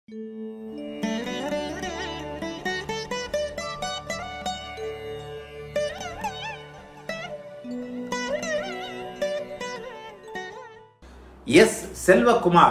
S Selvakumar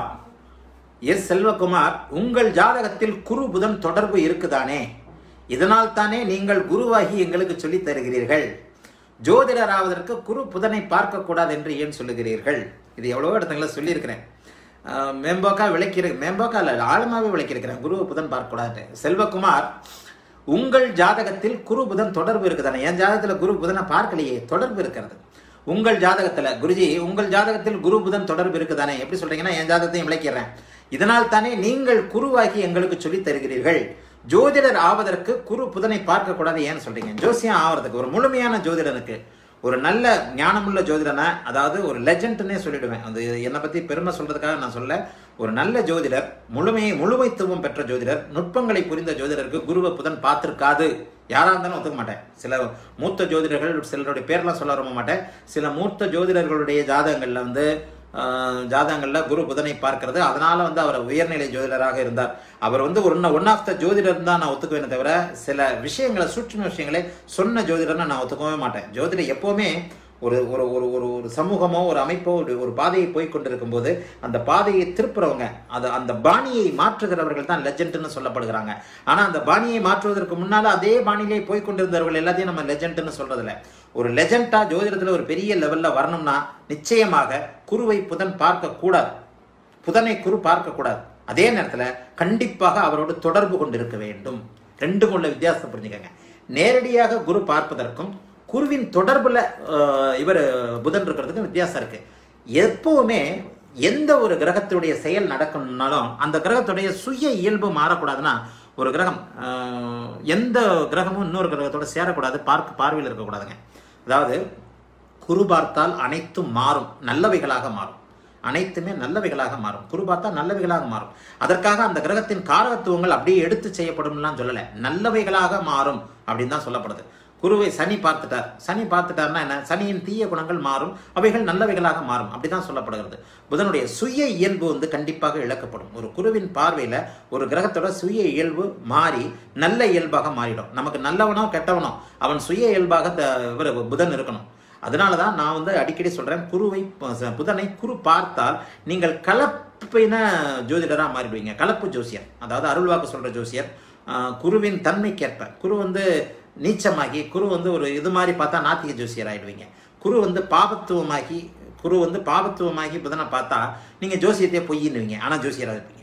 S Selvakumar உங்கள் ஜாதகத்தில் குரு புதன் தொடர்பு இருக்குதானே இதனால் தானே நீங்கள் குருவாகி எங்களுக்கு சொல்லித் தருகிறீர்கள் ஜோதிடர் ஆவதற்கு குரு புதனை பார்க்கக்கூடாது என்று ஏன் சொல்லுகிறீர்கள் இது எவ்வளவோ இடத்துல சொல்லியிருக்கிறேன் ஆஹ் மேம்போக்கா விளக்கி மேம்போக்கா இல்லை ஆழமாகவே விளக்கியிருக்கிறேன் குரு புதன் பார்க்கக்கூடாது செல்வகுமார் உங்கள் ஜாதகத்தில் குரு புதன் தொடர்பு இருக்குதானே என் ஜாதகத்தில் குரு புதனை பார்க்கலையே தொடர்பு இருக்கிறது உங்கள் ஜாதகத்தில் குருஜி உங்கள் ஜாதகத்தில் குரு புதன் தொடர்பு இருக்குதானே எப்படி சொல்றீங்கன்னா என் ஜாதகத்தையும் விளக்கிறேன் இதனால் தானே நீங்கள் குருவாகி எங்களுக்கு சொல்லித் தருகிறீர்கள் ஜோதிடர் ஆவதற்கு குரு புதனை பார்க்க கூடாது ஏன்னு சொல்றீங்க ஜோசியம் ஆவறதுக்கு ஒரு முழுமையான ஜோதிடனுக்கு ஒரு நல்ல ஞானமுள்ள ஜோதிடனை அதாவது ஒரு லெஜண்ட்னே சொல்லிடுவேன் அது என்னை பத்தி பெருமை சொல்றதுக்காக நான் சொல்ல ஒரு நல்ல ஜோதிடர் முழுமையை முழுமைத்துவம் பெற்ற ஜோதிடர் நுட்பங்களை புரிந்த ஜோதிடருக்கு குருவை புதன் பார்த்திருக்காது யாரா இருந்தாலும் ஒத்துக்க மாட்டேன் சில மூத்த ஜோதிடர்கள் சிலருடைய பேர்லாம் சொல்ல விரும்ப மாட்டேன் சில மூத்த ஜோதிடர்களுடைய ஜாதகங்கள்ல வந்து ஆஹ், ஜாதகங்கள்ல குரு புதனை பார்க்கிறது அதனால வந்து அவர் உயர்நிலை ஜோதிடராக இருந்தார் அவர் வந்து ஒன் ஒன் ஆஃப் த ஜோதிடர் தான் நான் ஒத்துக்குவேனே தவிர சில விஷயங்களை சூட்சும விஷயங்களை சொன்ன ஜோதிடர்னு நான் ஒத்துக்கவே மாட்டேன் ஜோதிடர் எப்பவுமே ஒரு ஒரு ஒரு ஒரு ஒரு சமூகமோ ஒரு அமைப்போ ஒரு ஒரு பாதையை போய் கொண்டிருக்கும் போது அந்த பாதையை திருப்புறவங்க அது அந்த பாணியை மாற்றுகிறவர்கள் தான் லெஜெண்ட்னு சொல்லப்படுகிறாங்க ஆனா அந்த பாணியை மாற்றுவதற்கு முன்னால அதே பாணியிலே போய் கொண்டிருந்தவர்கள் எல்லாத்தையும் நம்ம லெஜெண்ட்னு சொல்றதில்ல ஒரு லெஜெண்டா ஜோதிடத்துல ஒரு பெரிய லெவல்ல வரணும்னா நிச்சயமாக குருவை புதன் பார்க்க கூடாது புதனை குரு பார்க்க கூடாது அதே நேரத்துல கண்டிப்பாக அவரோடு தொடர்பு கொண்டிருக்க வேண்டும் ரெண்டும் உள்ள வித்தியாசத்தை புரிஞ்சுக்கங்க நேரடியாக குரு பார்ப்பதற்கும் குருவின் தொடர்புல இவர் புதன் இருக்கிறதுக்கும் வித்தியாசம் இருக்கு எப்பவுமே எந்த ஒரு கிரகத்துடைய செயல் நடக்கணும்னாலும் அந்த கிரகத்துடைய சுய இயல்பு மாறக்கூடாதுன்னா ஒரு கிரகம் ஆஹ், எந்த கிரகமும் இன்னொரு கிரகத்தோட சேரக்கூடாது பார்க்க பார்வையில் இருக்கக்கூடாதுங்க அதாவது குரு பார்த்தால் அனைத்தும் மாறும் நல்லவைகளாக மாறும் அனைத்துமே நல்லவைகளாக மாறும் குரு பார்த்தா நல்லவைகளாக மாறும் அதற்காக அந்த கிரகத்தின் காரகத்துவங்கள் அப்படியே எடுத்து செய்யப்படும்லாம் சொல்லலை நல்லவைகளாக மாறும் அப்படின்னு தான் சொல்லப்படுது குருவை சனி பார்த்துட்டார் சனி பார்த்துட்டார்னா என்ன சனியின் தீய குணங்கள் மாறும் அவைகள் நல்லவைகளாக மாறும் அப்படிதான் சொல்லப்படுகிறது புதனுடைய சுய இயல்பு வந்து கண்டிப்பாக இழக்கப்படும் ஒரு குருவின் பார்வையில ஒரு கிரகத்தோட சுய இயல்பு மாறி நல்ல இயல்பாக மாறிடும் நமக்கு நல்லவனோ கெட்டவனோ அவன் சுய இயல்பாக த- இவர் புதன் இருக்கணும் அதனால தான் நான் வந்து அடிக்கடி சொல்றேன் குருவை ப- புதனை குரு பார்த்தால் நீங்கள் கலப்பின ஜோதிடராக மாறிடுவீங்க கலப்பு ஜோசியர் அதாவது அருள்வாக்கு சொல்ற ஜோசியர் ஆஹ், குருவின் தன்மைக்கேற்ப குரு வந்து நீச்சமாகி குரு வந்து ஒரு இது மாதிரி பார்த்தா நாத்திக ஜோசியர் ஆயிடுவீங்க குரு வந்து பாபத்துவமாகி குரு வந்து பாபத்துவமாகி புதனை பார்த்தா நீங்க ஜோசியத்தையே பொய்யின்னுவீங்க ஆனா ஜோசியராக இருப்பீங்க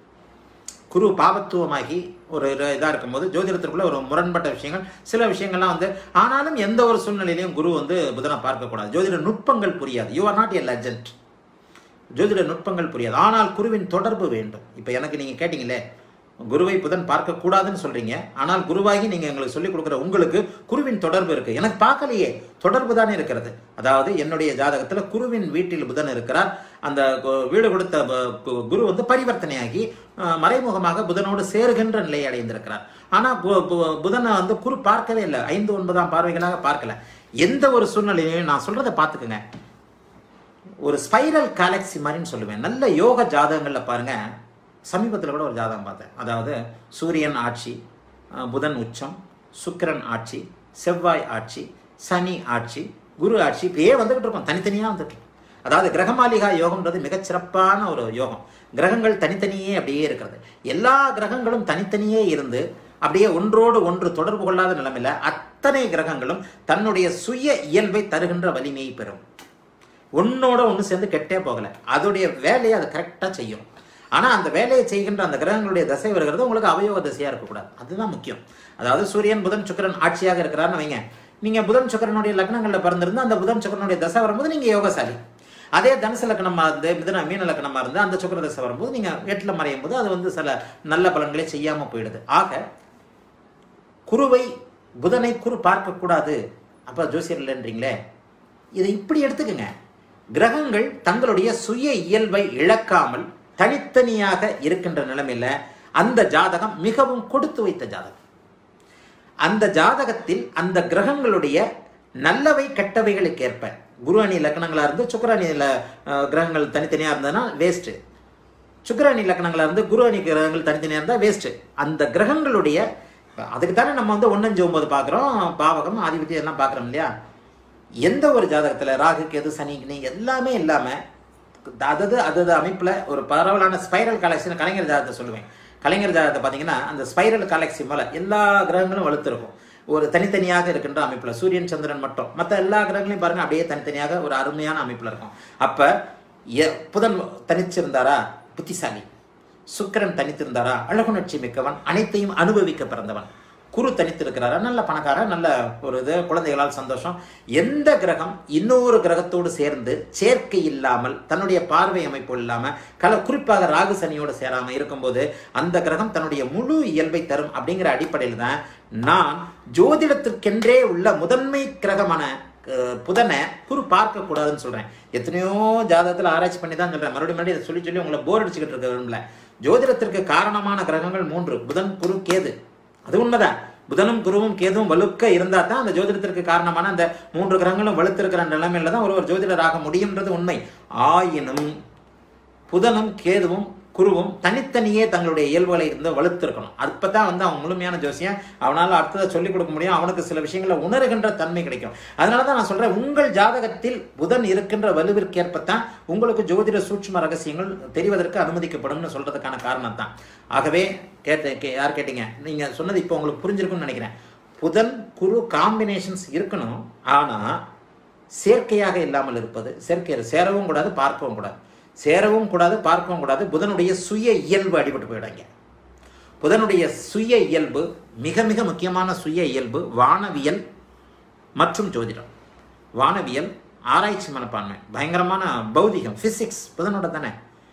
குரு பாபத்துவமாகி ஒரு இதாக இருக்கும்போது ஜோதிடத்திற்குள்ள ஒரு முரண்பட்ட விஷயங்கள் சில விஷயங்கள்லாம் வந்து ஆனாலும் எந்த ஒரு சூழ்நிலையிலையும் குரு வந்து புதனை பார்க்கக்கூடாது ஜோதிட நுட்பங்கள் புரியாது you are not a legend ஜோதிட நுட்பங்கள் புரியாது ஆனால் குருவின் தொடர்பு வேண்டும் இப்போ எனக்கு நீங்கள் கேட்டீங்களே குருவை புதன் பார்க்க கூடாதுன்னு சொல்றீங்க ஆனால் குருவாகி நீங்க எங்களுக்கு சொல்லிக் கொடுக்குற உங்களுக்கு குருவின் தொடர்பு இருக்கு எனக்கு பார்க்கலையே தொடர்பு தானே இருக்கிறது அதாவது என்னுடைய ஜாதகத்துல குருவின் வீட்டில் புதன் இருக்கிறார் அந்த கு- வீடு கொடுத்த ப- கு- குரு வந்து பரிவர்த்தனையாகி அஹ், மறைமுகமாக புதனோடு சேருகின்ற நிலையை அடைந்திருக்கிறார் ஆனா பு- பு- புதனை வந்து குரு பார்க்கவே இல்லை ஐந்து ஒன்பதாம் பார்வைகளாக பார்க்கல எந்த ஒரு சூழ்நிலையிலையும் நான் சொல்றதை பார்த்துக்குங்க ஒரு ஸ்பைரல் கேலக்ஸி மாதிரின்னு சொல்லுவேன் நல்ல யோக ஜாதகங்கள்ல பாருங்க சமீபத்தில் கூட ஒரு ஜாதகம் பார்த்தேன் அதாவது சூரியன் ஆட்சி அஹ், புதன் உச்சம் சுக்கிரன் ஆட்சி செவ்வாய் ஆட்சி சனி ஆட்சி குரு ஆட்சி இப்படியே வந்துகிட்டு இருக்கும் தனித்தனியாக வந்துட்டு இருக்கும் அதாவது கிரகமாலிகா யோகம்ன்றது மிகச் சிறப்பான ஒரு யோகம் கிரகங்கள் தனித்தனியே அப்படியே இருக்கிறது எல்லா கிரகங்களும் தனித்தனியே இருந்து அப்படியே ஒன்றோடு ஒன்று தொடர்பு கொள்ளாத நிலைமையில அத்தனை கிரகங்களும் தன்னுடைய சுய இயல்பை தருகின்ற வலிமையை பெறும் ஒன்னோட ஒன்று சேர்ந்து கெட்டே போகல அதோடைய வேலையை அது கரெக்டாக செய்யும் ஆனால் அந்த வேலையை செய்கின்ற அந்த கிரகங்களுடைய தசை வருகிறது உங்களுக்கு அவயோக தசையாக இருக்கக்கூடாது அதுதான் முக்கியம் அதாவது சூரியன் புதன் சுக்கிரன் ஆட்சியாக இருக்கிறாருன்னு வைங்க நீங்கள் புதன் சுக்கிரனுடைய லக்னங்களில் பிறந்திருந்து அந்த புதன் சுக்கிரனுடைய தசை வரும்போது நீங்கள் யோகசாலி அதே தனுசு லக்னமாக இருந்து மிதன மீன லக்னமாக இருந்து அந்த சுக்கிர தசை வரும்போது நீங்கள் எட்டில் மறையும் போது அது வந்து சில நல்ல பலன்களை செய்யாமல் போயிடுது ஆக குருவை புதனை குரு பார்க்கக்கூடாது அப்போ ஜோசியர் இல்லைன்றீங்களே இதை இப்படி எடுத்துக்கங்க கிரகங்கள் தங்களுடைய சுய இயல்பை இழக்காமல் தனித்தனியாக இருக்கின்ற நிலைமையில அந்த ஜாதகம் மிகவும் கொடுத்து வைத்த ஜாதகம் அந்த ஜாதகத்தில் அந்த கிரகங்களுடைய நல்லவை கெட்டவைகளுக்கு ஏற்ப குரு அணி லக்னங்களா இருந்து சுக்கர அணியில அஹ், கிரகங்கள் தனித்தனியா இருந்ததுன்னா வேஸ்ட் சுக்கிரணி லக்னங்களா இருந்து குரு அணி கிரகங்கள் தனித்தனியாக இருந்தால் வேஸ்ட்டு அந்த கிரகங்களுடைய அதுக்கு தானே நம்ம வந்து ஒன்னஞ்சு ஒன்பது பார்க்குறோம் பாவகம் ஆதிபத்தியம் எல்லாம் பார்க்குறோம் இல்லையா எந்த ஒரு ஜாதகத்தில் ராகு கேது சனி கினி எல்லாமே இல்லாமல் அதாவது அதது அமைப்பில் ஒரு பரவலான ஸ்பைரல் கலெக்ஷன் கலைஞர் ஜாதகத்தை சொல்லுவேன் கலைஞர் ஜாதகத்தை பார்த்தீங்கன்னா அந்த ஸ்பைரல் கலெக்சி மேலே எல்லா கிரகங்களும் வலுத்திருக்கும் ஒரு தனித்தனியாக இருக்கின்ற அமைப்பில் சூரியன் சந்திரன் மட்டும் மற்ற எல்லா கிரகங்களையும் பாருங்க அப்படியே தனித்தனியாக ஒரு அருமையான அமைப்பில் இருக்கும் அப்போ புதன் தனிச்சிருந்தாரா புத்திசாலி சுக்கிரன் தனித்திருந்தாரா அழகுணர்ச்சி மிக்கவன் அனைத்தையும் அனுபவிக்க பிறந்தவன் குரு தனித்திருக்கிறாரா நல்ல பணக்காரன் நல்ல ஒரு இது குழந்தைகளால் சந்தோஷம் எந்த கிரகம் இன்னொரு கிரகத்தோடு சேர்ந்து சேர்க்கை இல்லாமல் தன்னுடைய பார்வை அமைப்பு இல்லாமல் கல குறிப்பாக ராகு சனியோடு சேராமல் இருக்கும்போது அந்த கிரகம் தன்னுடைய முழு இயல்பை தரும் அப்படிங்கிற அடிப்படையில் தான் நான் ஜோதிடத்திற்கென்றே உள்ள முதன்மை கிரகமான அஹ், புதனை குரு பார்க்க கூடாதுன்னு சொல்றேன் எத்தனையோ ஜாதகத்தில் ஆராய்ச்சி பண்ணி தான் சொல்றேன் மறுபடியும் மறுபடியும் இதை சொல்லி சொல்லி உங்களை போர் அடிச்சுக்கிட்டு இருக்க விரும்பல ஜோதிடத்திற்கு காரணமான கிரகங்கள் மூன்று புதன் குரு கேது அது உண்மைதான் புதனும் குருவும் கேதுவும் வலுக்க இருந்தா தான் அந்த ஜோதிடத்திற்கு காரணமான அந்த மூன்று கிரகங்களும் வலுத்திருக்கிற நிலைமையில தான் ஒருவர் ஜோதிடராக முடியும்ன்றது உண்மை ஆயினும் புதனும் கேதுவும் குருவும் தனித்தனியே தங்களுடைய இயல்புகளை இருந்து வலுத்திருக்கணும் அப்பதான் வந்து அவன் முழுமையான ஜோசியம் அவனால் அடுத்ததை சொல்லிக் கொடுக்க முடியும் அவனுக்கு சில விஷயங்களை உணர்கின்ற தன்மை கிடைக்கும் அதனால தான் நான் சொல்றேன் உங்கள் ஜாதகத்தில் புதன் இருக்கின்ற வலுவிற்கேற்பத்தான் உங்களுக்கு ஜோதிட சூட்சும ரகசியங்கள் தெரிவதற்கு அனுமதிக்கப்படும்னு சொல்றதுக்கான காரணம் தான் ஆகவே கேட்ட கே யார் கேட்டீங்க நீங்க சொன்னது இப்போ உங்களுக்கு புரிஞ்சிருக்கும்னு நினைக்கிறேன் புதன் குரு காம்பினேஷன்ஸ் இருக்கணும் ஆனா சேர்க்கையாக இல்லாமல் இருப்பது சேர்க்கை சேரவும் கூடாது பார்க்கவும் கூடாது சேரவும் கூடாது பார்க்கவும் கூடாது புதனுடைய சுய இயல்பு அடிபட்டு போயிடுங்க புதனுடைய சுய இயல்பு மிக மிக முக்கியமான சுய இயல்பு வானவியல் மற்றும் ஜோதிடம் வானவியல் ஆராய்ச்சி மனப்பான்மை பயங்கரமான பௌதிகம் ஃபிசிக்ஸ் புதனோட தானே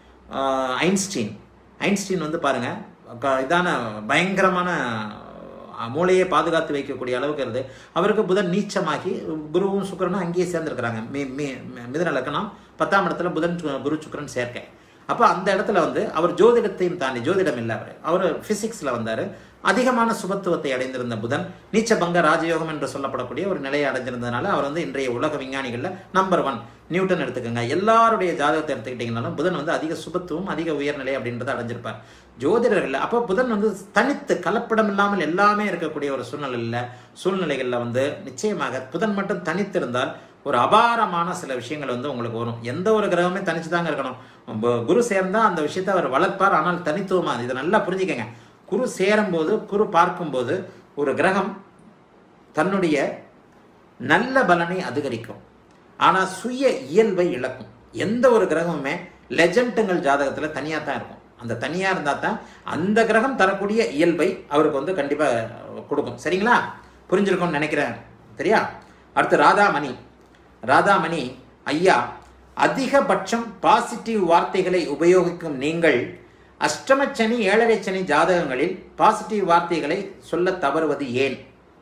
ஆஹ் ஐன்ஸ்டீன் ஐன்ஸ்டீன் வந்து பாருங்க க- இதான பயங்கரமான அஹ், மூளையை பாதுகாத்து வைக்கக்கூடிய அளவுக்கு இருந்து அவருக்கு புதன் நீச்சமாகி குருவும் சுக்கிரனும் அங்கேயே சேர்ந்துருக்கிறாங்க மி மி மிதன லக்கணம் பத்தாம் இடத்துல புதன் சு- குரு சுக்கிரன் சேர்க்கை அப்போ அந்த இடத்துல வந்து அவர் ஜோதிடத்தையும் தாண்டி ஜோதிடம் இல்லை அவர் அவர் ஃபிசிக்ஸில் வந்தார் அதிகமான சுபத்துவத்தை அடைந்திருந்த புதன் நீச்சபங்க ராஜயோகம் என்று சொல்லப்படக்கூடிய ஒரு நிலையை அடைஞ்சிருந்ததுனால அவர் வந்து இன்றைய உலக விஞ்ஞானிகளில் நம்பர் ஒன் நியூட்டன் எடுத்துக்கோங்க எல்லாருடைய ஜாதகத்தை எடுத்துக்கிட்டிங்கனாலும் புதன் வந்து அதிக சுபத்துவம் அதிக உயர்நிலை அப்படின்றத அடைஞ்சிருப்பார் ஜோதிடர்கள் அப்போ புதன் வந்து தனித்து கலப்படம் இல்லாமல் எல்லாமே இருக்கக்கூடிய ஒரு சூழ்நிலையில் சூழ்நிலைகளில் வந்து நிச்சயமாக புதன் மட்டும் தனித்திருந்தால் ஒரு அபாரமான சில விஷயங்கள் வந்து உங்களுக்கு வரும் எந்த ஒரு கிரகமே தனிச்சு தாங்க இருக்கணும் ப- குரு சேர்ந்தா அந்த விஷயத்தை அவர் வளர்ப்பார் ஆனால் தனித்துவமா இதை நல்லா புரிஞ்சுக்கங்க குரு சேரும்போது குரு பார்க்கும்போது ஒரு கிரகம் தன்னுடைய நல்ல பலனை அதிகரிக்கும் ஆனால் சுய இயல்பை இழக்கும் எந்த ஒரு கிரகமுமே லெஜண்டுங்கள் ஜாதகத்தில் தனியாக தான் இருக்கும் அந்த தனியாக இருந்தால் தான் அந்த கிரகம் தரக்கூடிய இயல்பை அவருக்கு வந்து கண்டிப்பாக கொடுக்கும் சரிங்களா புரிஞ்சிருக்கும்னு நினைக்கிறேன் சரியா அடுத்து ராதாமணி ராதாமணி ஐயா அதிகபட்சம் பாசிட்டிவ் வார்த்தைகளை உபயோகிக்கும் நீங்கள் அஷ்டமச்சனி ஏழரை சனி ஜாதகங்களில் பாசிட்டிவ் வார்த்தைகளை சொல்ல தவறுவது ஏன்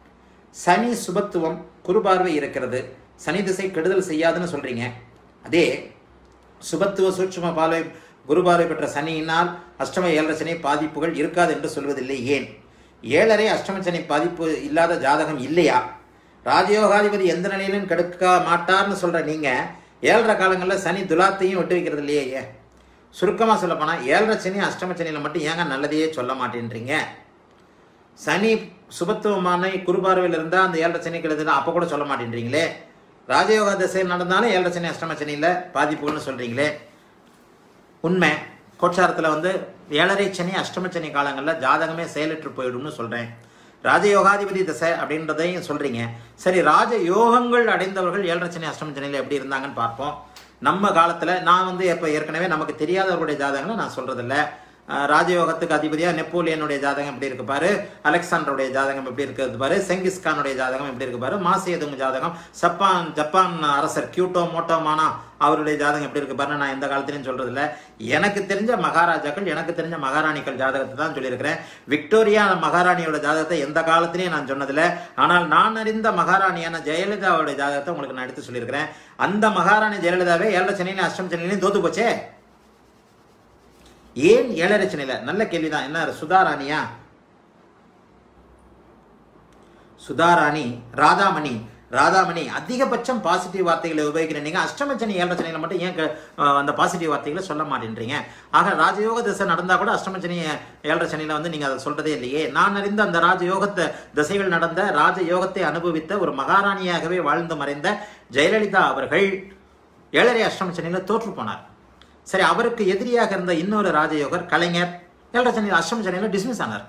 சனி சுபத்துவம் குருபார்வை இருக்கிறது சனி திசை கெடுதல் செய்யாதுன்னு சொல்றீங்க அதே சுபத்துவ சூட்சும பார்வை குருபார்வை பெற்ற சனியினால் அஷ்டம ஏழரை சனி பாதிப்புகள் இருக்காது என்று சொல்வதில்லை ஏன் ஏழரை அஷ்டம சனி பாதிப்பு இல்லாத ஜாதகம் இல்லையா ராஜயோகாதிபதி எந்த நிலையிலும் கெடுக்க மாட்டார்னு சொல்ற நீங்க ஏழரை காலங்களில் சனி துலாத்தையும் விட்டு வைக்கிறது இல்லையே ஏன் சுருக்கமாக சொல்லப்போனால் ஏழரை சனி அஷ்டம சனியில் மட்டும் ஏங்க நல்லதையே சொல்ல மாட்டேன்றீங்க சனி சுபத்துவமான குருபார்வையில் இருந்தால் அந்த ஏழரை சனி கெடுதுன்னா அப்போ கூட சொல்ல மாட்டேன்றீங்களே ராஜயோக திசை நடந்தாலும் ஏழரை சனி அஷ்டம சனியில் பாதிப்புகள்னு சொல்கிறீங்களே உண்மை கோச்சாரத்தில் வந்து ஏழரை சனி அஷ்டம சனி காலங்களில் ஜாதகமே செயலற்று போயிடும்னு சொல்கிறேன் ராஜயோகாதிபதி திசை அப்படின்றதையும் சொல்கிறீங்க சரி ராஜ யோகங்கள் அடைந்தவர்கள் ஏழரை சனி அஷ்டம சனியில் எப்படி இருந்தாங்கன்னு பார்ப்போம் நம்ம காலத்தில் நான் வந்து இப்போ ஏற்கனவே நமக்கு தெரியாதவர்களுடைய ஜாதகங்களை நான் சொல்கிறதில்ல அஹ் ராஜயோகத்துக்கு அதிபதியாக நெப்போலியனுடைய ஜாதகம் எப்படி இருக்கு பாரு அலெக்சாண்டருடைய ஜாதகம் எப்படி இருக்கிறது பாரு செங்கிஸ்கானுடைய ஜாதகம் எப்படி இருக்கு பாரு மாசேதுங்க ஜாதகம் ஜப்பான் ஜப்பான் அரசர் கியூட்டோ மோட்டோமானா அவருடைய ஜாதகம் எப்படி இருக்கு பாருன்னு நான் எந்த காலத்திலையும் சொல்றது இல்ல எனக்கு தெரிஞ்ச மகாராஜாக்கள் எனக்கு தெரிஞ்ச மகாராணிகள் ஜாதகத்தை தான் சொல்லியிருக்கிறேன் விக்டோரியா மகாராணியோட ஜாதகத்தை எந்த காலத்திலையும் நான் சொன்னதில்ல ஆனால் நான் அறிந்த மகாராணியான ஜெயலலிதாவோட ஜாதகத்தை உங்களுக்கு நான் எடுத்து சொல்லியிருக்கிறேன் அந்த மகாராணி ஜெயலலிதாவே ஏழரை சென்னையிலும் அஷ்டம் சென்னையிலையும் தோத்து போச்சே ஏன் ஏழரை சென்னையில நல்ல கேள்விதான் என்ன சுதாராணியா சுதாராணி ராதாமணி ராதாமணி அதிகபட்சம் பாசிட்டிவ் வார்த்தைகளை உபயோகிக்கிற நீங்க அஷ்டம சனி ஏழரை சனியில மட்டும் ஏன் க- அஹ் அந்த பாசிட்டிவ் வார்த்தைகளை சொல்ல மாட்டேன்றீங்க ஆக ராஜயோக திசை நடந்தா கூட அஷ்டம சனி ஏழரை சனியில வந்து நீங்க அதை சொல்றதே இல்லையே நான் அறிந்த அந்த ராஜயோகத்தை திசைகள் நடந்த ராஜயோகத்தை அனுபவித்த ஒரு மகாராணியாகவே வாழ்ந்து மறைந்த ஜெயலலிதா அவர்கள் ஏழரை அஷ்டம சனியில தோற்று போனார் சரி அவருக்கு எதிரியாக இருந்த இன்னொரு ராஜயோகர் கலைஞர் ஏழரை சனி அஷ்டம சனியில டிஸ்மிஸ் ஆனார்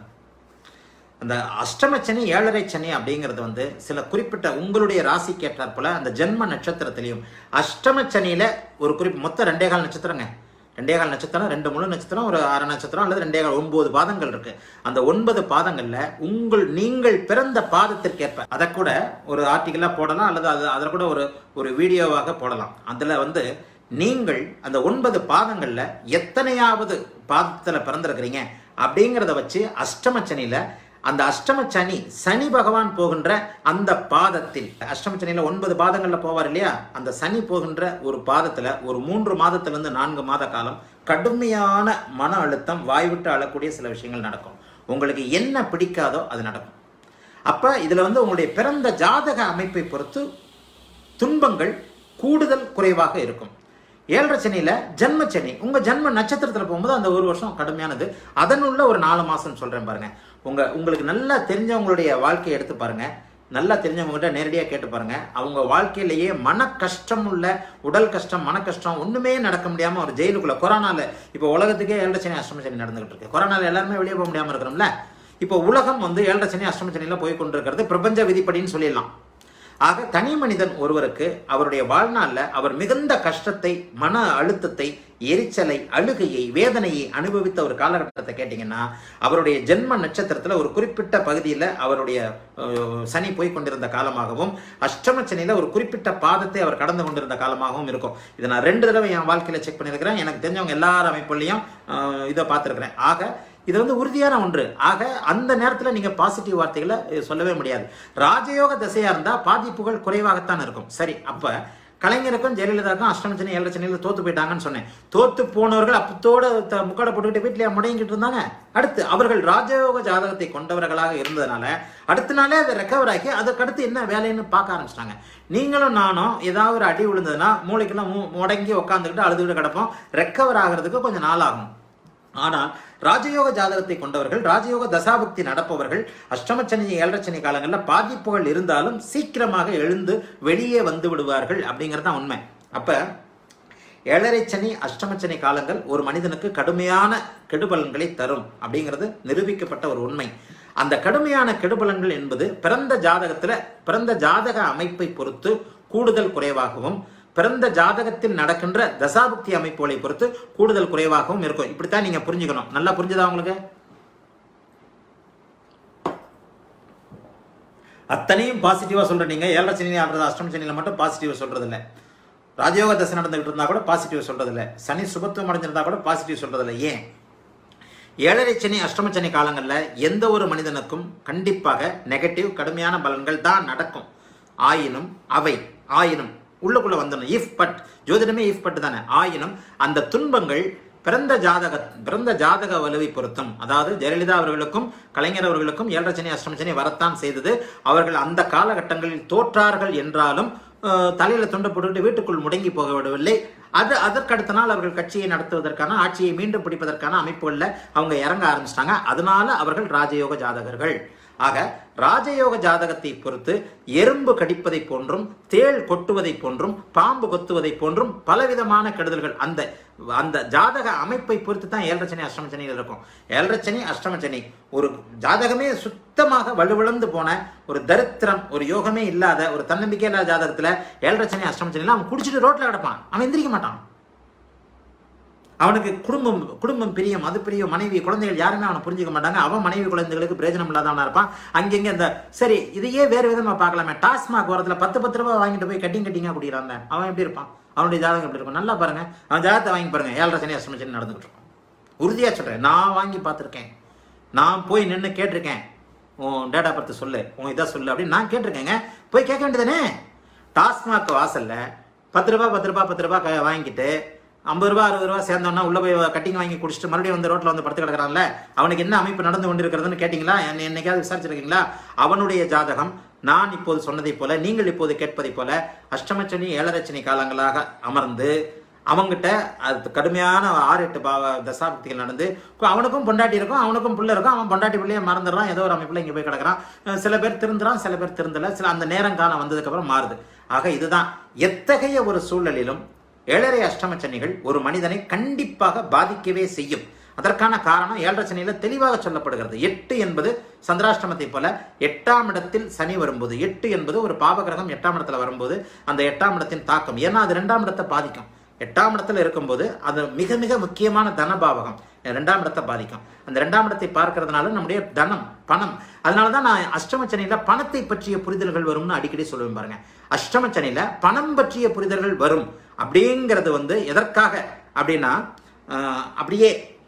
அந்த அஷ்டம சனி ஏழரை சனி அப்படிங்கிறது வந்து சில குறிப்பிட்ட உங்களுடைய ராசிக்கு ஏற்றாற் போல அந்த ஜென்ம நட்சத்திரத்திலையும் அஷ்டம சனியில ஒரு குறிப்பு மொத்தம் ரெண்டே கால் நட்சத்திரங்க ரெண்டே கால் நட்சத்திரம் ரெண்டு முழு நட்சத்திரம் ஒரு அரை நட்சத்திரம் அல்லது ரெண்டே கால் ஒன்பது பாதங்கள் இருக்கு அந்த ஒன்பது பாதங்கள்ல உங்கள் நீங்கள் பிறந்த பாதத்திற்கேற்ப அதை கூட ஒரு ஆர்டிக்கலா போடலாம் அல்லது அது அதில் கூட ஒரு ஒரு வீடியோவாக போடலாம் அதுல வந்து நீங்கள் அந்த ஒன்பது பாதங்கள்ல எத்தனையாவது பாதத்துல பிறந்திருக்கிறீங்க அப்படிங்கிறத வச்சு அஷ்டம சனியில அந்த அஷ்டம சனி சனி பகவான் போகின்ற அந்த பாதத்தில் அஷ்டம சனியில ஒன்பது பாதங்கள்ல போவார் இல்லையா அந்த சனி போகின்ற ஒரு பாதத்துல ஒரு மூன்று மாதத்துல இருந்து நான்கு மாத காலம் கடுமையான மன அழுத்தம் வாய் விட்டு அழக்கூடிய சில விஷயங்கள் நடக்கும் உங்களுக்கு என்ன பிடிக்காதோ அது நடக்கும் அப்ப இதுல வந்து உங்களுடைய பிறந்த ஜாதக அமைப்பை பொறுத்து துன்பங்கள் கூடுதல் குறைவாக இருக்கும் ஏழரை சனியில ஜென்ம சனி உங்க ஜென்ம நட்சத்திரத்துல போகும்போது அந்த ஒரு வருஷம் கடுமையானது அதனுள்ள ஒரு நாலு மாசம் சொல்றேன் பாருங்க உங்க உங்களுக்கு நல்லா தெரிஞ்சவங்களுடைய வாழ்க்கையை எடுத்து பாருங்க நல்லா தெரிஞ்சவங்ககிட்ட நேரடியாக கேட்டு பாருங்க அவங்க வாழ்க்கையிலேயே மன கஷ்டம் உள்ள உடல் கஷ்டம் மன கஷ்டம் ஒண்ணுமே நடக்க முடியாம ஒரு ஜெயிலுக்குள்ள கொரோனால இப்போ உலகத்துக்கே ஏழரை சனி அஷ்டம சனி நடந்துகிட்டு இருக்கு கொரோனால எல்லாருமே வெளியே போக முடியாம இருக்கிறோம்ல இப்போ உலகம் வந்து ஏழரை சனி அஷ்டம சனியில போய் கொண்டிருக்கிறது பிரபஞ்ச விதிப்படின்னு சொல்லிடலாம் ஆக தனி மனிதன் ஒருவருக்கு அவருடைய வாழ்நாளில் அவர் மிகுந்த கஷ்டத்தை மன அழுத்தத்தை எரிச்சலை அழுகையை வேதனையை அனுபவித்த ஒரு காலகட்டத்தை கேட்டிங்கன்னா அவருடைய ஜென்ம நட்சத்திரத்தில் ஒரு குறிப்பிட்ட பகுதியில் அவருடைய அஹ், சனி போய் கொண்டிருந்த காலமாகவும் அஷ்டம சனியில் ஒரு குறிப்பிட்ட பாதத்தை அவர் கடந்து கொண்டிருந்த காலமாகவும் இருக்கும் இதை நான் ரெண்டு தடவை என் வாழ்க்கையில் செக் பண்ணியிருக்கிறேன் எனக்கு தெரிஞ்சவங்க எல்லார் அமைப்புலையும் அஹ், இதை பார்த்துருக்கிறேன் ஆக இது வந்து உறுதியான ஒன்று ஆக அந்த நேரத்தில் நீங்கள் பாசிட்டிவ் வார்த்தைகளை அஹ், சொல்லவே முடியாது ராஜயோக திசையாக இருந்தால் பாதிப்புகள் குறைவாகத்தான் இருக்கும் சரி அப்போ கலைஞருக்கும் ஜெயலலிதாவுக்கும் அஷ்டம சனி ஏழரை சனியில் தோத்து போயிட்டாங்கன்னு சொன்னேன் தோத்து போனவர்கள் அப்பத்தோட த- முக்காடை போட்டுக்கிட்டு வீட்டிலேயே முடங்கிட்டு இருந்தாங்க அடுத்து அவர்கள் ராஜயோக ஜாதகத்தை கொண்டவர்களாக இருந்ததுனால அடுத்த நாளே அதை ரெக்கவர் ஆகி அதுக்கடுத்து என்ன வேலைன்னு பார்க்க ஆரம்பிச்சிட்டாங்க நீங்களும் நானும் ஏதாவது ஒரு அடி விழுந்ததுன்னா மூளைக்கெல்லாம் மு- முடங்கி உட்காந்துக்கிட்டு அழுதுகிட்டு கிடப்போம் ரெக்கவர் ஆகிறதுக்கு கொஞ்சம் நாள் ஆகும் ஆனால் ராஜயோக ஜாதகத்தை கொண்டவர்கள் ராஜயோக தசாபக்தி நடப்பவர்கள் அஷ்டமச்சனி ஏழரச்சனி காலங்களில் பாதிப்புகள் இருந்தாலும் சீக்கிரமாக எழுந்து வெளியே வந்து விடுவார்கள் அப்படிங்கிறது தான் உண்மை அப்ப ஏழரை சனி அஷ்டமச்சனி காலங்கள் ஒரு மனிதனுக்கு கடுமையான கெடுபலன்களை தரும் அப்படிங்கிறது நிரூபிக்கப்பட்ட ஒரு உண்மை அந்த கடுமையான கெடுபலன்கள் என்பது பிறந்த ஜாதகத்துல பிறந்த ஜாதக அமைப்பை பொறுத்து கூடுதல் குறைவாகவும் பிறந்த ஜாதகத்தில் நடக்கின்ற தசாபக்தி அமைப்புகளை பொறுத்து கூடுதல் குறைவாகவும் இருக்கும் இப்படித்தான் நீங்க புரிஞ்சுக்கணும் நல்லா புரிஞ்சுதா உங்களுக்கு அத்தனையும் பாசிட்டிவா சொல்ற நீங்க ஏழரை சனி ஆடுறது அஷ்டம சனியில மட்டும் பாசிட்டிவா சொல்றது இல்ல ராஜயோக தசை நடந்துகிட்டு இருந்தா கூட பாசிட்டிவ் சொல்றது இல்ல சனி சுபத்துவம் அடைஞ்சிருந்தா கூட பாசிட்டிவ் சொல்றது இல்ல ஏன் ஏழரை சனி அஷ்டம சனி காலங்களில் எந்த ஒரு மனிதனுக்கும் கண்டிப்பாக நெகட்டிவ் கடுமையான பலன்கள் தான் நடக்கும் ஆயினும் அவை ஆயினும் உள்ளுக்குள்ள வந்துடணும் இஃப் பட் ஜோதிடமே இஃப் பட் தானே ஆயினும் அந்த துன்பங்கள் பிறந்த ஜாதக பிறந்த ஜாதக வலுவை பொருத்தும் அதாவது ஜெயலலிதா அவர்களுக்கும் கலைஞர் அவர்களுக்கும் ஏழரை சனி அஷ்டம சனி வரத்தான் செய்தது அவர்கள் அந்த காலகட்டங்களில் தோற்றார்கள் என்றாலும் அஹ், தலையில துண்டை போட்டுக்கிட்டு வீட்டுக்குள் முடங்கி போக விடவில்லை அது அதற்கடுத்த நாள் அவர்கள் கட்சியை நடத்துவதற்கான ஆட்சியை மீண்டும் பிடிப்பதற்கான அமைப்புகளில் அவங்க இறங்க ஆரம்பிச்சிட்டாங்க அதனால அவர்கள் ராஜயோக ஜாதகர்கள் ஆக ராஜயோக ஜாதகத்தை பொறுத்து எறும்பு கடிப்பதை போன்றும் தேள் கொட்டுவதை போன்றும் பாம்பு கொத்துவதை போன்றும் பலவிதமான கெடுதல்கள் அந்த அந்த ஜாதக அமைப்பை பொறுத்து தான் ஏழரை சனி அஷ்டம சனியில் இருக்கும் ஏழரை சனி அஷ்டம சனி ஒரு ஜாதகமே சுத்தமாக வலுவிழந்து போன ஒரு தரித்திரம் ஒரு யோகமே இல்லாத ஒரு தன்னம்பிக்கை இல்லாத ஜாதகத்துல ஏழரை சனி அஷ்டம சனியில் அவன் குடிச்சிட்டு ரோட்ல கிடப்பான் அவன் எந்திரிக்க மாட்டான் அவனுக்கு குடும்பம் குடும்பம் பிரியம் அது பிரியம் மனைவி குழந்தைகள் யாருமே அவனை புரிஞ்சுக்க மாட்டாங்க அவன் மனைவி குழந்தைகளுக்கு பிரயோஜனம் இல்லாதவனா இருப்பான் அங்கங்க இந்த சரி இதையே வேறு விதமா பார்க்கலாமே டாஸ்மாக் ஓரத்துல பத்து பத்து ரூபாய் வாங்கிட்டு போய் கட்டிங் கட்டிங்கா குடிக்கிறாங்க அவன் எப்படி இருப்பான் அவனுடைய ஜாதகம் எப்படி இருக்கும் நல்லா பாருங்க அவன் ஜாதகத்தை வாங்கி பாருங்க ஏழரை சனி அஷ்டம சனி நடந்துகிட்டு இருக்கும் உறுதியா சொல்றேன் நான் வாங்கி பார்த்துருக்கேன் நான் போய் நின்று கேட்டிருக்கேன் உன் டேட்டா பர்த் சொல்லு உன் இதை சொல்லு அப்படின்னு நான் கேட்டிருக்கேங்க போய் கேட்க வேண்டியதானே டாஸ்மாக் வாசல்ல பத்து ரூபாய் பத்து ரூபாய் பத்து ரூபாய் க- வாங்கிட்டு ஐம்பது ரூபா அறுபது ரூபா சேர்ந்தோன்னா உள்ள போய் கட்டிங் வாங்கி குடிச்சிட்டு மறுபடியும் வந்து ரோட்ல வந்து படுத்து கிடக்குறான்ல அவனுக்கு என்ன அமைப்பு நடந்து கொண்டிருக்கிறதுன்னு கேட்டிங்களா என்ன என்னைக்காவது விசாரிச்சிருக்கீங்களா அவனுடைய ஜாதகம் நான் இப்போது சொன்னதைப் போல நீங்கள் இப்போது கேட்பதைப் போல அஷ்டமச்சனி ஏழரச்சனி காலங்களாக அமர்ந்து அவங்கிட்ட அது கடுமையான ஆறு எட்டு பாவ தசாபக்திகள் நடந்து கு- அவனுக்கும் பொண்டாட்டி இருக்கும் அவனுக்கும் பிள்ளை இருக்கும் அவன் பொண்டாட்டி பிள்ளைய மறந்துடுறான் ஏதோ ஒரு அமைப்பில் இங்கே போய் கிடக்குறான் அஹ் சில பேர் திருந்துறான் சில பேர் திருந்தல சில அந்த நேரம் காலம் வந்ததுக்கப்புறம் மாறுது ஆக இதுதான் எத்தகைய ஒரு சூழலிலும் ஏழரை அஷ்டமச்சனிகள் ஒரு மனிதனை கண்டிப்பாக பாதிக்கவே செய்யும் அதற்கான காரணம் ஏழரை சனியில தெளிவாக சொல்லப்படுகிறது எட்டு என்பது சந்திராஷ்டமத்தை போல எட்டாம் இடத்தில் சனி வரும்போது எட்டு என்பது ஒரு பாபகிரகம் எட்டாம் இடத்துல வரும்போது அந்த எட்டாம் இடத்தின் தாக்கம் ஏன்னா அது ரெண்டாம் இடத்தை பாதிக்கும் எட்டாம் இடத்துல இருக்கும்போது அது மிக மிக முக்கியமான தனபாவகம் ரெண்டாம் இடத்தை பாதிக்கும் அந்த ரெண்டாம் இடத்தை பார்க்கறதுனால நம்முடைய தனம் பணம் அதனால தான் நான் அஷ்டமச்சனியில பணத்தை பற்றிய புரிதல்கள் வரும்னு அடிக்கடி சொல்லுவேன் பாருங்க அஷ்டமச்சனியில பணம் பற்றிய புரிதல்கள் வரும் அப்படிங்கிறது வந்து எதற்காக அப்படின்னா ஆஹ், அப்படியே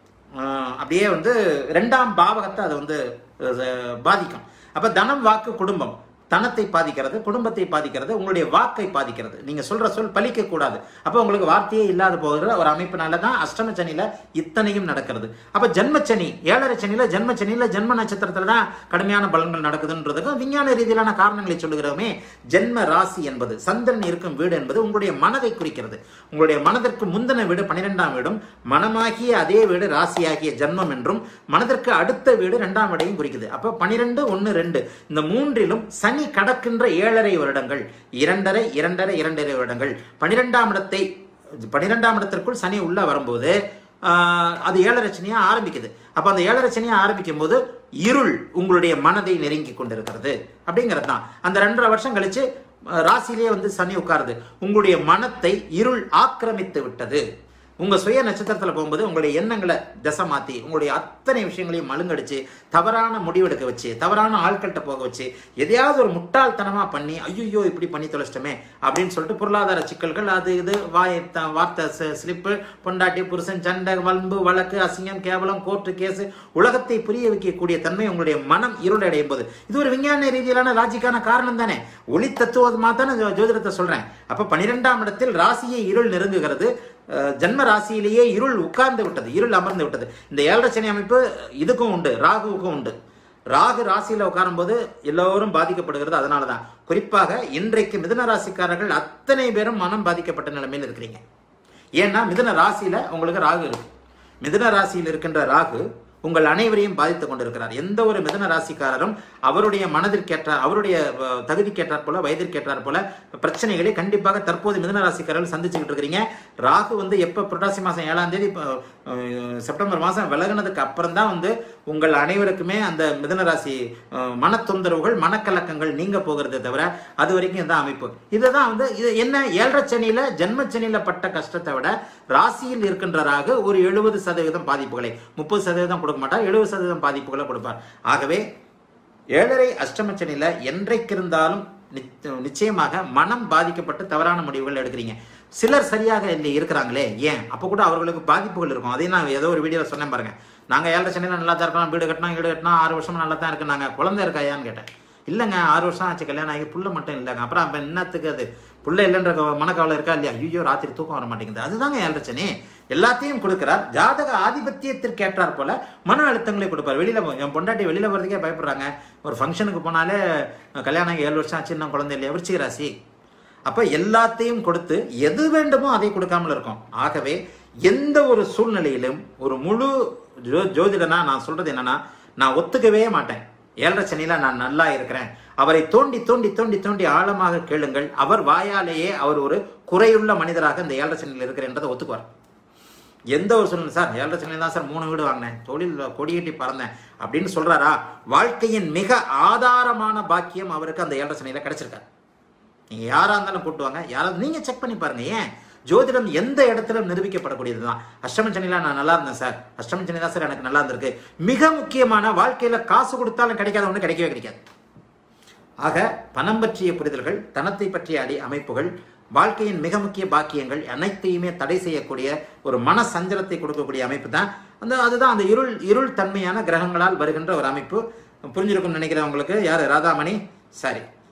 ஆஹ், அப்படியே வந்து ரெண்டாம் பாவகத்தை அது வந்து அஹ், பாதிக்கும் அப்ப தனம் வாக்கு குடும்பம் தனத்தை பாதிக்கிறது குடும்பத்தை பாதிக்கிறது உங்களுடைய வாக்கை பாதிக்கிறது நீங்க சொல்ற சொல் பலிக்க கூடாது அப்ப உங்களுக்கு வார்த்தையே இல்லாத போகிற ஒரு அமைப்பினால தான் அஷ்டம சனியில இத்தனையும் நடக்கிறது அப்ப ஜென்மச்சனி ஏழரை சனியில ஜென்மச்சனியில ஜென்ம நட்சத்திரத்துல தான் கடுமையான பலன்கள் நடக்குதுன்றதுக்கும் விஞ்ஞான ரீதியிலான காரணங்களை சொல்லுகிறோமே ஜென்ம ராசி என்பது சந்திரன் இருக்கும் வீடு என்பது உங்களுடைய மனதை குறிக்கிறது உங்களுடைய மனதிற்கு முந்தின வீடு பன்னிரெண்டாம் வீடும் மனமாகிய அதே வீடு ராசியாகிய ஜென்மம் என்றும் மனதிற்கு அடுத்த வீடு இரண்டாம் வீடையும் குறிக்குது அப்ப பனிரெண்டு ஒன்னு ரெண்டு இந்த மூன்றிலும் சனி கடக்கின்ற ஏழரை வருடங்கள் இரண்டரை இரண்டரை இரண்டரை வருடங்கள் பனிரெண்டாம் இடத்தை பனிரெண்டாம் இடத்திற்குள் சனி உள்ள வரும்போது ஆஹ், அது ஏழரை சனியா ஆரம்பிக்குது அப்ப அந்த ஏழரை சனியா ஆரம்பிக்கும் போது இருள் உங்களுடைய மனதை நெருங்கி கொண்டிருக்கிறது அப்படிங்கிறது தான் அந்த ரெண்டரை வருஷம் கழிச்சு அஹ், ராசியிலே வந்து சனி உட்காருது உங்களுடைய மனத்தை இருள் ஆக்கிரமித்து விட்டது உங்க சுய நட்சத்திரத்துல போகும்போது உங்களுடைய எண்ணங்களை திசை மாத்தி உங்களுடைய அத்தனை விஷயங்களையும் மழுங்கடிச்சு தவறான முடிவெடுக்க வச்சு தவறான ஆட்கள்கிட்ட போக வச்சு எதையாவது ஒரு முட்டாள்தனமா பண்ணி ஐயோ இப்படி பண்ணி தொலைச்சிட்டோமே அப்படின்னு சொல்லிட்டு பொருளாதார சிக்கல்கள் அது இது வாய் த- வார்த்தை ஸ்லிப்பு பொண்டாட்டி புருஷன் சண்டை வம்பு வழக்கு அசிங்கம் கேவலம் கோர்ட்டு கேஸ் உலகத்தை புரிய வைக்கக்கூடிய தன்மை உங்களுடைய மனம் இருளடையும் போது இது ஒரு விஞ்ஞான ரீதியிலான லாஜிக்கான காரணம் தானே ஒளி தத்துவமா தானே ஜோ- ஜோதிடத்தை சொல்றேன் அப்ப பனிரெண்டாம் இடத்தில் ராசியை இருள் நெருங்குகிறது அஹ், ஜன்ம ராசியிலேயே இருள் உட்கார்ந்து விட்டது இருள் அமர்ந்து விட்டது இந்த ஏழரை சனி அமைப்பு இதுக்கும் உண்டு ராகுவுக்கும் உண்டு ராகு ராசியில உட்காரும்போது எல்லோரும் பாதிக்கப்படுகிறது அதனால தான் குறிப்பாக இன்றைக்கு மிதுன ராசிக்காரர்கள் அத்தனை பேரும் மனம் பாதிக்கப்பட்ட நிலைமையில் இருக்கிறீங்க ஏன்னா மிதுன ராசியில உங்களுக்கு ராகு இருக்கு மிதுன ராசியில் இருக்கின்ற ராகு உங்கள் அனைவரையும் பாதித்துக் கொண்டிருக்கிறார் எந்த ஒரு மிதுன ராசிக்காரரும் அவருடைய மனதிற்கேற்ற அவருடைய அஹ், தகுதிக்கேற்றாற் போல வயதிற்கேற்றாற் போல பிரச்சனைகளை கண்டிப்பாக தற்போது மிதுன ராசிக்காரர்கள் சந்திச்சுக்கிட்டு இருக்கிறீங்க ராகு வந்து எப்ப புரட்டாசி மாசம் ஏழாம் தேதி இப்போ, அஹ், செப்டம்பர் மாசம் விலகுனதுக்கு அப்புறம் தான் வந்து உங்கள் அனைவருக்குமே அந்த மிதுன ராசி அஹ், மன தொந்தரவுகள் மனக்கலக்கங்கள் நீங்க போகிறதே தவிர அது வரைக்கும் இந்த அமைப்பு இதுதான் வந்து இது என்ன ஏழரை சனியில ஜென்ம சனியில பட்ட கஷ்டத்தை விட ராசியில் இருக்கின்ற ராகு ஒரு எழுபது சதவீதம் பாதிப்புகளை முப்பது சதவீதம் கொடுக்க மாட்டார் எழுபது சதவீதம் பாதிப்புகளை கொடுப்பார் ஆகவே ஏழரை அஷ்டமச்சனில என்றைக்கு இருந்தாலும் நிச்ச- நிச்சயமாக மனம் பாதிக்கப்பட்டு தவறான முடிவுகள் எடுக்கிறீங்க சிலர் சரியாக இல்லை இருக்கிறாங்களே ஏன் அப்போ கூட அவர்களுக்கு பாதிப்புகள் இருக்கும் அதையும் நான் ஏதோ ஒரு வீடியோவில் சொன்னேன் பாருங்க நாங்கள் ஏழரை சனியில் நல்லா தான் இருக்கோம் வீடு கட்டினா வீடு கட்டினா ஆறு வருஷமா நல்லா தான் இருக்கு நாங்கள் குழந்தை இருக்காயான்னு கேட்டேன் இல்லைங்க ஆறு வருஷம் ஆச்சு கல்யாணம் ஆகி புள்ள மட்டும் இல்லைங்க அப்புறம் அப்போ என்னத்துக்கு அது புள்ள இல்லைன்ற க- மனக்கவலை இருக்கா இல்லையா ஐயோ ராத்திரி தூக்கம் வர மாட்டேங்குது அதுதாங்க ஏழரை சனி எல்லாத்தையும் கொடுக்கிறார் ஜாதக ஆதிபத்தியத்திற்கு ஏற்றார் போல மன அழுத்தங்களை கொடுப்பார் வெளியில போ- என் பொண்டாட்டி வெளியில போறதுக்கே பயப்படுறாங்க ஒரு ஃபங்க்ஷனுக்கு போனாலே கல்யாணம் ஆகி ஏழு வருஷம் ஆச்சு இன்னும் குழந்தை இல்லையா விருச்சிக ராசி அப்ப எல்லாத்தையும் கொடுத்து எது வேண்டுமோ அதை கொடுக்காமல் இருக்கும் ஆகவே எந்த ஒரு சூழ்நிலையிலும் ஒரு முழு ஜோ ஜோதிடனா நான் சொல்றது என்னன்னா நான் ஒத்துக்கவே மாட்டேன் ஏழரை சனியில நான் நல்லா இருக்கிறேன் அவரை தோண்டி தோண்டி தோண்டி தோண்டி ஆழமாக கேளுங்கள் அவர் வாயாலேயே அவர் ஒரு குறையுள்ள மனிதராக இந்த ஏழரை சனியில் இருக்கிறேன்றதை ஒத்துக்குவார் எந்த ஒரு சூழ்நிலை சார் ஏழரை சனியில் தான் சார் மூணு வீடு வாங்கினேன் தொழில் கொடியேட்டி பறந்தேன் அப்படின்னு சொல்றாரா வாழ்க்கையின் மிக ஆதாரமான பாக்கியம் அவருக்கு அந்த ஏழரை சனியில கிடைச்சிருக்காரு நீங்க யாரா இருந்தாலும் கூட்டுவாங்க யாராவது நீங்க செக் பண்ணி பாருங்க ஏன் ஜோதிடம் எந்த இடத்துல நிரூபிக்கப்படக்கூடியதுதான் அஷ்டம சனியில நான் நல்லா இருந்தேன் சார் அஷ்டம சனி தான் சார் எனக்கு நல்லா இருந்திருக்கு மிக முக்கியமான வாழ்க்கையில காசு கொடுத்தாலும் கிடைக்காத ஒண்ணு கிடைக்கவே கிடைக்காது ஆக பணம் பற்றிய புரிதல்கள் தனத்தை பற்றிய அடி அமைப்புகள் வாழ்க்கையின் மிக முக்கிய பாக்கியங்கள் அனைத்தையுமே தடை செய்யக்கூடிய ஒரு மன சஞ்சலத்தை கொடுக்கக்கூடிய அமைப்பு தான் அந்த அதுதான் அந்த இருள் இருள் தன்மையான கிரகங்களால் வருகின்ற ஒரு அமைப்பு புரிஞ்சிருக்கும்னு நினைக்கிறேன் உங்களுக்கு யார் ராதாமணி சரி